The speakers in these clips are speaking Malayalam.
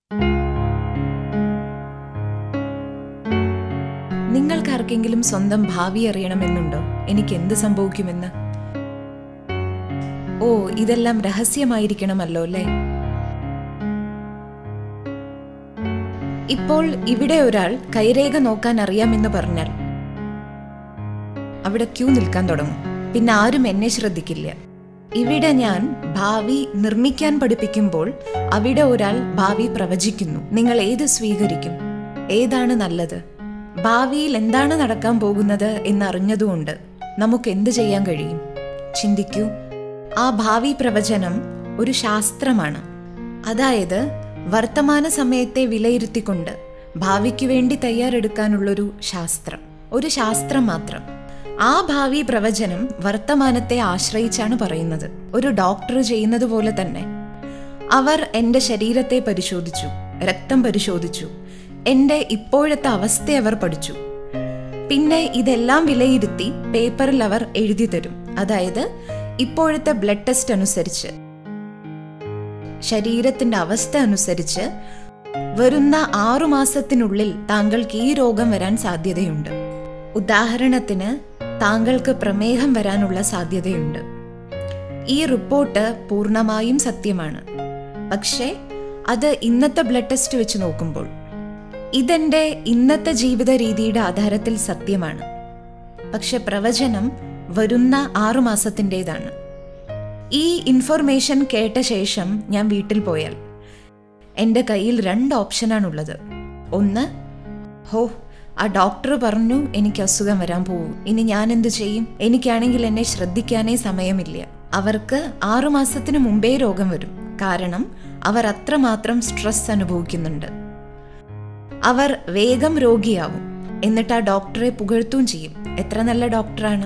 നിങ്ങൾക്കാർക്കെങ്കിലും സ്വന്തം ഭാവി അറിയണമെന്നുണ്ടോ എനിക്ക് എന്ത് സംഭവിക്കുമെന്ന് ഓ ഇതെല്ലാം രഹസ്യമായിരിക്കണമല്ലോ അല്ലേ ഇപ്പോൾ ഇവിടെ ഒരാൾ കൈരേഖ നോക്കാൻ അറിയാമെന്ന് പറഞ്ഞാൽ അവിടെ ക്യൂ നിൽക്കാൻ തുടങ്ങും പിന്നെ ആരും എന്നെ ശ്രദ്ധിക്കില്ല ഇവിടെ ഞാൻ ഭാവി നിർമ്മിക്കാൻ പഠിപ്പിക്കുമ്പോൾ അവിടെ ഒരാൾ ഭാവി പ്രവചിക്കുന്നു നിങ്ങൾ ഏത് സ്വീകരിക്കും ഏതാണ് നല്ലത് ഭാവിയിൽ എന്താണ് നടക്കാൻ പോകുന്നത് എന്നറിഞ്ഞതുകൊണ്ട് നമുക്ക് എന്ത് ചെയ്യാൻ കഴിയും ചിന്തിക്കൂ ആ ഭാവി പ്രവചനം ഒരു ശാസ്ത്രമാണ് അതായത് വർത്തമാന സമയത്തെ വിലയിരുത്തിക്കൊണ്ട് ഭാവിക്ക് വേണ്ടി തയ്യാറെടുക്കാനുള്ളൊരു ശാസ്ത്രം ഒരു ശാസ്ത്രം മാത്രം ആ ഭാവി പ്രവചനം വർത്തമാനത്തെ ആശ്രയിച്ചാണ് പറയുന്നത് ഒരു ഡോക്ടർ ചെയ്യുന്നത് പോലെ തന്നെ അവർ എൻ്റെ ശരീരത്തെ പരിശോധിച്ചു രക്തം പരിശോധിച്ചു എൻ്റെ ഇപ്പോഴത്തെ അവസ്ഥ അവർ പഠിച്ചു പിന്നെ ഇതെല്ലാം വിലയിരുത്തി പേപ്പറിൽ അവർ എഴുതി തരും അതായത് ഇപ്പോഴത്തെ ബ്ലഡ് ടെസ്റ്റ് അനുസരിച്ച് ശരീരത്തിന്റെ അവസ്ഥ അനുസരിച്ച് വരുന്ന ആറു മാസത്തിനുള്ളിൽ താങ്കൾക്ക് ഈ രോഗം വരാൻ സാധ്യതയുണ്ട് ഉദാഹരണത്തിന് താങ്കൾക്ക് പ്രമേഹം വരാനുള്ള സാധ്യതയുണ്ട് ഈ റിപ്പോർട്ട് പൂർണ്ണമായും സത്യമാണ് പക്ഷേ അത് ഇന്നത്തെ ബ്ലഡ് ടെസ്റ്റ് വെച്ച് നോക്കുമ്പോൾ ഇതെന്റെ ഇന്നത്തെ ജീവിത രീതിയുടെ ആധാരത്തിൽ സത്യമാണ് പക്ഷെ പ്രവചനം വരുന്ന ആറു മാസത്തിൻ്റെതാണ് ഈ ഇൻഫർമേഷൻ കേട്ട ശേഷം ഞാൻ വീട്ടിൽ പോയാൽ എൻ്റെ കയ്യിൽ രണ്ട് ഓപ്ഷനാണുള്ളത് ഒന്ന് ഹോ ആ ഡോക്ടർ പറഞ്ഞു എനിക്ക് അസുഖം വരാൻ പോകും ഇനി ഞാൻ എന്ത് ചെയ്യും എനിക്കാണെങ്കിൽ എന്നെ ശ്രദ്ധിക്കാനേ സമയമില്ല അവർക്ക് ആറുമാസത്തിന് മുമ്പേ രോഗം വരും കാരണം അവർ അത്രമാത്രം സ്ട്രെസ് അനുഭവിക്കുന്നുണ്ട് അവർ വേഗം രോഗിയാവും എന്നിട്ട് ആ ഡോക്ടറെ പുകഴ്ത്തുകയും ചെയ്യും എത്ര നല്ല ഡോക്ടറാണ്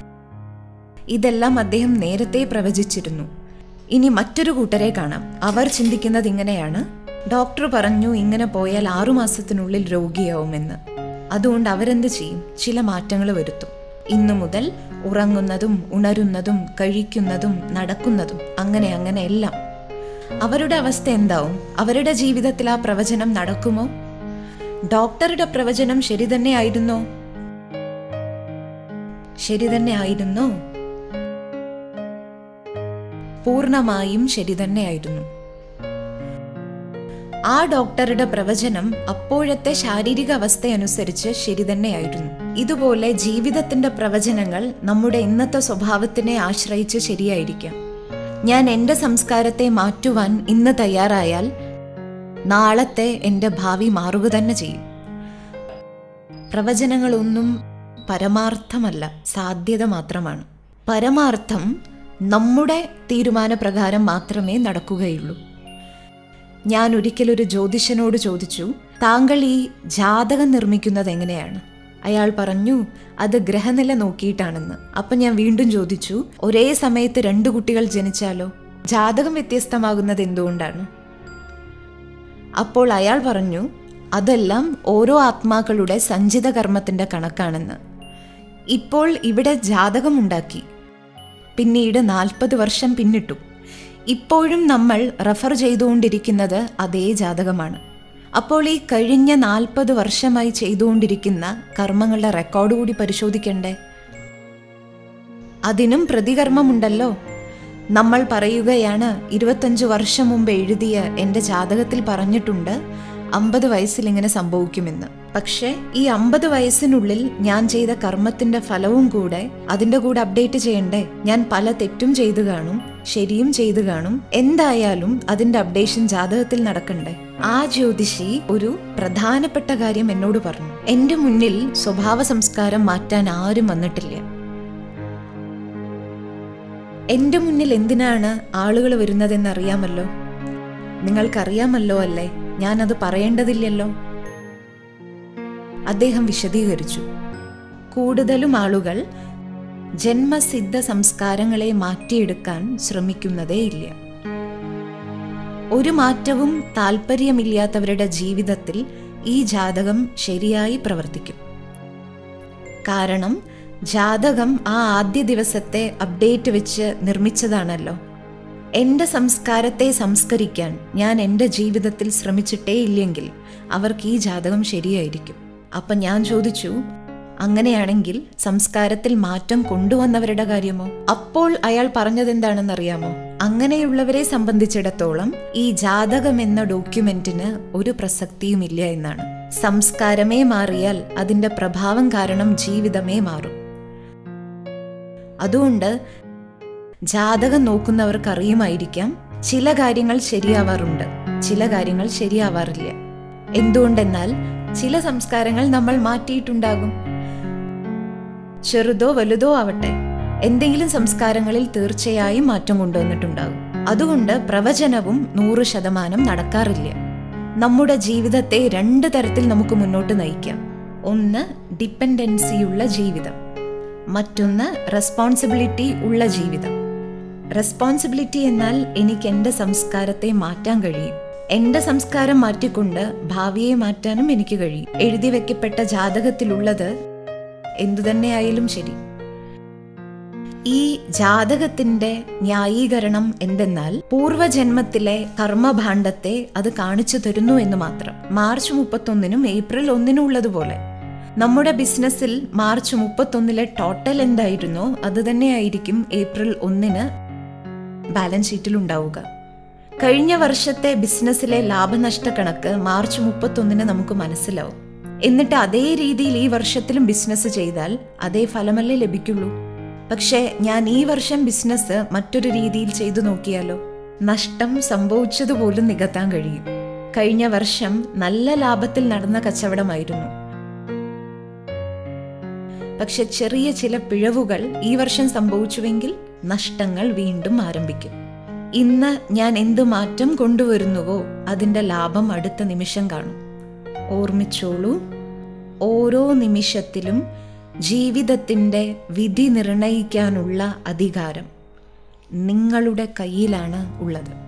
ഇതെല്ലാം അദ്ദേഹം നേരത്തെ പ്രവചിച്ചിരുന്നു ഇനി മറ്റൊരു കൂട്ടരെ കാണാം അവർ ചിന്തിക്കുന്നത് ഇങ്ങനെയാണ് ഡോക്ടർ പറഞ്ഞു ഇങ്ങനെ പോയാൽ ആറുമാസത്തിനുള്ളിൽ രോഗിയാവുമെന്ന് അതുകൊണ്ട് അവരെന്ത് ചെയ്യും ചില മാറ്റങ്ങൾ വരുത്തും ഇന്നു മുതൽ ഉറങ്ങുന്നതും ഉണരുന്നതും കഴിക്കുന്നതും നടക്കുന്നതും അങ്ങനെ അങ്ങനെ എല്ലാം അവരുടെ അവസ്ഥ എന്താവും അവരുടെ ജീവിതത്തിൽ ആ പ്രവചനം നടക്കുമോ ഡോക്ടറുടെ പ്രവചനം ശരി തന്നെ ആയിരുന്നോ ശരി തന്നെ ആയിരുന്നോ പൂർണ്ണമായും ശരി തന്നെയായിരുന്നു ആ ഡോക്ടറുടെ പ്രവചനം അപ്പോഴത്തെ ശാരീരിക അവസ്ഥയനുസരിച്ച് ശരി തന്നെയായിരുന്നു ഇതുപോലെ ജീവിതത്തിന്റെ പ്രവചനങ്ങൾ നമ്മുടെ ഇന്നത്തെ സ്വഭാവത്തിനെ ആശ്രയിച്ച് ശരിയായിരിക്കാം ഞാൻ എൻ്റെ സംസ്കാരത്തെ മാറ്റുവാൻ ഇന്ന് തയ്യാറായാൽ നാളത്തെ എൻ്റെ ഭാവി മാറുക തന്നെ ചെയ്യും പ്രവചനങ്ങളൊന്നും പരമാർത്ഥമല്ല സാധ്യത മാത്രമാണ് പരമാർത്ഥം നമ്മുടെ തീരുമാനപ്രകാരം മാത്രമേ നടക്കുകയുള്ളൂ ഞാൻ ഒരിക്കലൊരു ജ്യോതിഷനോട് ചോദിച്ചു താങ്കൾ ഈ ജാതകം നിർമ്മിക്കുന്നത് എങ്ങനെയാണ് അയാൾ പറഞ്ഞു അത് ഗ്രഹനില നോക്കിയിട്ടാണെന്ന് അപ്പൊ ഞാൻ വീണ്ടും ചോദിച്ചു ഒരേ സമയത്ത് രണ്ടു കുട്ടികൾ ജനിച്ചാലോ ജാതകം വ്യത്യസ്തമാകുന്നത് എന്തുകൊണ്ടാണ് അപ്പോൾ അയാൾ പറഞ്ഞു അതെല്ലാം ഓരോ ആത്മാക്കളുടെ സഞ്ചിത കർമ്മത്തിന്റെ കണക്കാണെന്ന് ഇപ്പോൾ ഇവിടെ ജാതകമുണ്ടാക്കി പിന്നീട് നാൽപ്പത് വർഷം പിന്നിട്ടു ഇപ്പോഴും നമ്മൾ റെഫർ ചെയ്തുകൊണ്ടിരിക്കുന്നത് അതേ ജാതകമാണ് അപ്പോൾ ഈ കഴിഞ്ഞ നാൽപ്പത് വർഷമായി ചെയ്തുകൊണ്ടിരിക്കുന്ന കർമ്മങ്ങളുടെ റെക്കോർഡ് കൂടി പരിശോധിക്കണ്ടേ അതിനും പ്രതികർമ്മമുണ്ടല്ലോ നമ്മൾ പറയുകയാണ് ഇരുപത്തഞ്ച് വർഷം മുമ്പ് എഴുതിയ എൻ്റെ ജാതകത്തിൽ പറഞ്ഞിട്ടുണ്ട് അമ്പത് വയസ്സിൽ ഇങ്ങനെ സംഭവിക്കുമെന്ന് പക്ഷേ ഈ അമ്പത് വയസ്സിനുള്ളിൽ ഞാൻ ചെയ്ത കർമ്മത്തിന്റെ ഫലവും കൂടെ അതിന്റെ കൂടെ അപ്ഡേറ്റ് ചെയ്യണ്ടേ ഞാൻ പല തെറ്റും ചെയ്തു കാണും ശരിയും ചെയ്തു കാണും എന്തായാലും അതിന്റെ അപ്ഡേഷൻ ജാതകത്തിൽ നടക്കണ്ടേ ആ ജ്യോതിഷി ഒരു പ്രധാനപ്പെട്ട കാര്യം എന്നോട് പറഞ്ഞു എന്റെ മുന്നിൽ സ്വഭാവ സംസ്കാരം മാറ്റാൻ ആരും വന്നിട്ടില്ല എന്റെ മുന്നിൽ എന്തിനാണ് ആളുകൾ വരുന്നതെന്ന് അറിയാമല്ലോ നിങ്ങൾക്കറിയാമല്ലോ അല്ലേ ഞാനത് പറയേണ്ടതില്ലല്ലോ അദ്ദേഹം വിശദീകരിച്ചു കൂടുതലും ആളുകൾ ജന്മസിദ്ധ സംസ്കാരങ്ങളെ മാറ്റിയെടുക്കാൻ ശ്രമിക്കുന്നതേയില്ല ഒരു മാറ്റവും താല്പര്യമില്ലാത്തവരുടെ ജീവിതത്തിൽ ഈ ജാതകം ശരിയായി പ്രവർത്തിക്കും കാരണം ജാതകം ആ ആദ്യ ദിവസത്തെ അപ്ഡേറ്റ് വെച്ച് നിർമ്മിച്ചതാണല്ലോ എൻ്റെ സംസ്കാരത്തെ സംസ്കരിക്കാൻ ഞാൻ എൻ്റെ ജീവിതത്തിൽ ശ്രമിച്ചിട്ടേ ഇല്ലെങ്കിൽ അവർക്ക് ഈ ജാതകം ശരിയായിരിക്കും അപ്പം ഞാൻ ചോദിച്ചു അങ്ങനെയാണെങ്കിൽ സംസ്കാരത്തിൽ മാറ്റം കൊണ്ടുവന്നവരുടെ കാര്യമോ അപ്പോൾ അയാൾ പറഞ്ഞത് എന്താണെന്നറിയാമോ അങ്ങനെയുള്ളവരെ സംബന്ധിച്ചിടത്തോളം ഈ ജാതകം എന്ന ഡോക്യുമെന്റിന് ഒരു പ്രസക്തിയുമില്ല എന്നാണ് സംസ്കാരമേ മാറിയാൽ അതിന്റെ പ്രഭാവം കാരണം ജീവിതമേ മാറും അതുകൊണ്ട് ജാതകം നോക്കുന്നവർക്ക് അറിയുമായിരിക്കാം ചില കാര്യങ്ങൾ ശരിയാവാറുണ്ട് ചില കാര്യങ്ങൾ ശരിയാവാറില്ല എന്തുകൊണ്ടെന്നാൽ ചില സംസ്കാരങ്ങൾ നമ്മൾ മാറ്റിയിട്ടുണ്ടാകും ചെറുതോ വലുതോ ആവട്ടെ എന്തെങ്കിലും സംസ്കാരങ്ങളിൽ തീർച്ചയായും മാറ്റം കൊണ്ടുവന്നിട്ടുണ്ടാകും അതുകൊണ്ട് പ്രവചനവും നൂറ് ശതമാനം നടക്കാറില്ല നമ്മുടെ ജീവിതത്തെ രണ്ട് തരത്തിൽ നമുക്ക് മുന്നോട്ട് നയിക്കാം ഒന്ന് ഡിപ്പെൻഡൻസിയുള്ള ജീവിതം മറ്റൊന്ന് റെസ്പോൺസിബിലിറ്റി ഉള്ള ജീവിതം റെസ്പോൺസിബിലിറ്റി എന്നാൽ എനിക്ക് എൻ്റെ സംസ്കാരത്തെ മാറ്റാൻ കഴിയും എൻ്റെ സംസ്കാരം മാറ്റിക്കൊണ്ട് ഭാവിയെ മാറ്റാനും എനിക്ക് കഴിയും എഴുതി വെക്കപ്പെട്ട ജാതകത്തിലുള്ളത് എന്തു തന്നെയായാലും ശരി ഈ ജാതകത്തിന്റെ ന്യായീകരണം എന്തെന്നാൽ പൂർവജന്മത്തിലെ കർമ്മഭാണ്ഡത്തെ അത് കാണിച്ചു തരുന്നു എന്ന് മാത്രം മാർച്ച് മുപ്പത്തൊന്നിനും ഏപ്രിൽ ഒന്നിനും ഉള്ളതുപോലെ നമ്മുടെ ബിസിനസ്സിൽ മാർച്ച് മുപ്പത്തൊന്നിലെ ടോട്ടൽ എന്തായിരുന്നോ അത് തന്നെയായിരിക്കും ഏപ്രിൽ ഒന്നിന് ബാലൻസ് ഷീറ്റിൽ ഉണ്ടാവുക കഴിഞ്ഞ വർഷത്തെ ബിസിനസ്സിലെ ലാഭനഷ്ട കണക്ക് മാർച്ച് മുപ്പത്തൊന്നിന് നമുക്ക് മനസ്സിലാവും എന്നിട്ട് അതേ രീതിയിൽ ഈ വർഷത്തിലും ബിസിനസ് ചെയ്താൽ അതേ ഫലമല്ലേ ലഭിക്കുള്ളൂ പക്ഷേ ഞാൻ ഈ വർഷം ബിസിനസ് മറ്റൊരു രീതിയിൽ ചെയ്തു നോക്കിയാലോ നഷ്ടം സംഭവിച്ചതുപോലും നികത്താൻ കഴിയും കഴിഞ്ഞ വർഷം നല്ല ലാഭത്തിൽ നടന്ന കച്ചവടമായിരുന്നു പക്ഷെ ചെറിയ ചില പിഴവുകൾ ഈ വർഷം സംഭവിച്ചുവെങ്കിൽ നഷ്ടങ്ങൾ വീണ്ടും ആരംഭിക്കും ഇന്ന് ഞാൻ എന്ത് മാറ്റം കൊണ്ടുവരുന്നുവോ അതിന്റെ ലാഭം അടുത്ത നിമിഷം കാണും ഓർമ്മിച്ചോളൂ ഓരോ നിമിഷത്തിലും ജീവിതത്തിൻ്റെ വിധി നിർണയിക്കാനുള്ള അധികാരം നിങ്ങളുടെ കയ്യിലാണ് ഉള്ളത്